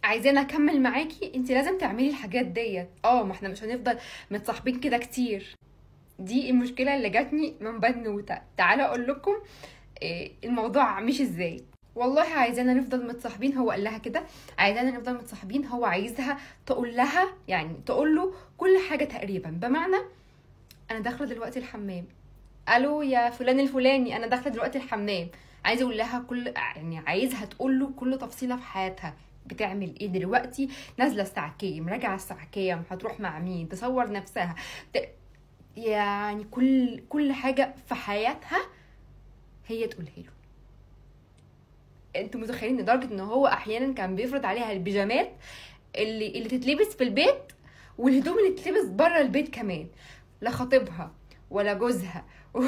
عايزانا اكمل معاكي انت لازم تعملي الحاجات ديت اه ما احنا مش هنفضل متصاحبين كده كتير دي المشكله اللي جاتني من بنوته تعالى اقول لكم إيه الموضوع مش ازاي والله عايزانا نفضل متصاحبين هو قال لها كده عايزانا نفضل متصاحبين هو عايزها تقول لها يعني تقول له كل حاجه تقريبا بمعنى انا داخله دلوقتي الحمام الو يا فلان الفلاني انا داخله دلوقتي الحمام عايزه اقول لها كل يعني عايزها تقول له كل تفصيله في حياتها بتعمل ايه دلوقتي نازله الساعه كام راجعه الساعه كام هتروح مع مين تصور نفسها ت... يعني كل كل حاجه في حياتها هي تقولها له انتوا متخيلين لدرجه ان هو احيانا كان بيفرض عليها البيجامات اللي اللي تتلبس في البيت والهدوم اللي تتلبس بره البيت كمان لا خطيبها ولا جوزها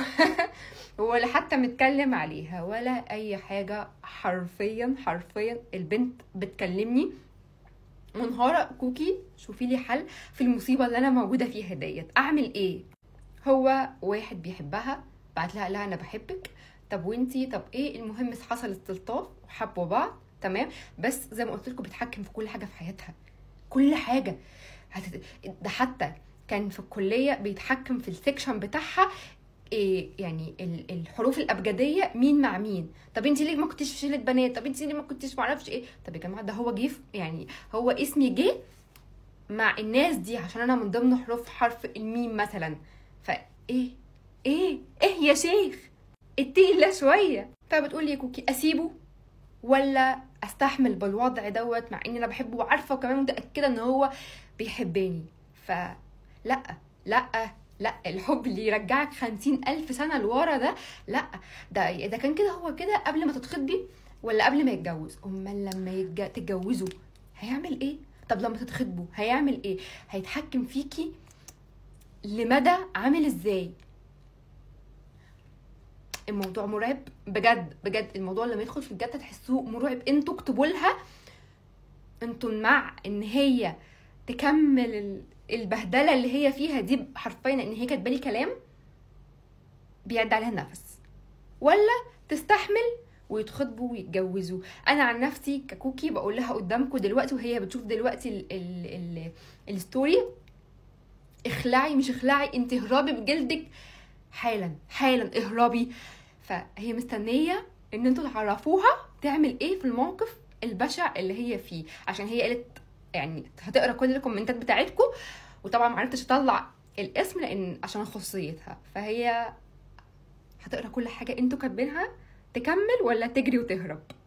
ولا حتى متكلم عليها ولا اي حاجه حرفيا حرفيا البنت بتكلمني منهارة كوكي شوفي لي حل في المصيبة اللي أنا موجودة فيها ديت أعمل إيه؟ هو واحد بيحبها بعت لها لا أنا بحبك طب وانتي طب ايه المهم حصل استلطاف وحبوا بعض تمام بس زي ما قلت لكم بيتحكم في كل حاجه في حياتها كل حاجه هتت... ده حتى كان في الكليه بيتحكم في السكشن بتاعها إيه يعني ال- الحروف الابجديه مين مع مين طب انت ليه ما كنتيش في شله بنات طب انت ليه ما كنتيش معرفش ايه طب يا جماعه ده هو جه في- يعني هو اسمي جه مع الناس دي عشان انا من ضمن حروف حرف الميم مثلا فايه ايه ايه يا شيخ اتقي الله شويه فبتقول لي يا كوكي اسيبه ولا استحمل بالوضع دوت مع اني انا بحبه وعارفه وكمان متاكده ان هو بيحبني فلا لا لا الحب اللي يرجعك خمسين ألف سنة لورا ده لا ده إذا كان كده هو كده قبل ما تتخطبي ولا قبل ما يتجوز أمال لما يتج... تتجوزوا هيعمل إيه؟ طب لما تتخطبوا هيعمل إيه؟ هيتحكم فيكي لمدى عامل إزاي؟ الموضوع مرعب بجد بجد الموضوع لما يدخل في الجد تحسوه مرعب انتوا اكتبوا لها انتوا مع ان هي تكمل ال- البهدله اللي هي فيها دي حرفيا ان هي كاتبه لي كلام بيعدي عليها النفس ولا تستحمل ويتخطبوا ويتجوزوا انا عن نفسي ككوكي بقول لها قدامكم دلوقتي وهي بتشوف دلوقتي ال ال ال الستوري اخلعي مش اخلعي انت اهربي بجلدك حالا حالا اهربي فهي مستنيه ان انتوا تعرفوها تعمل ايه في الموقف البشع اللي هي فيه عشان هي قالت يعني هتقرا كل الكومنتات بتاعتكم وطبعا ما عرفتش اطلع الاسم لان عشان خصوصيتها فهي هتقرا كل حاجه انتوا كاتبينها تكمل ولا تجري وتهرب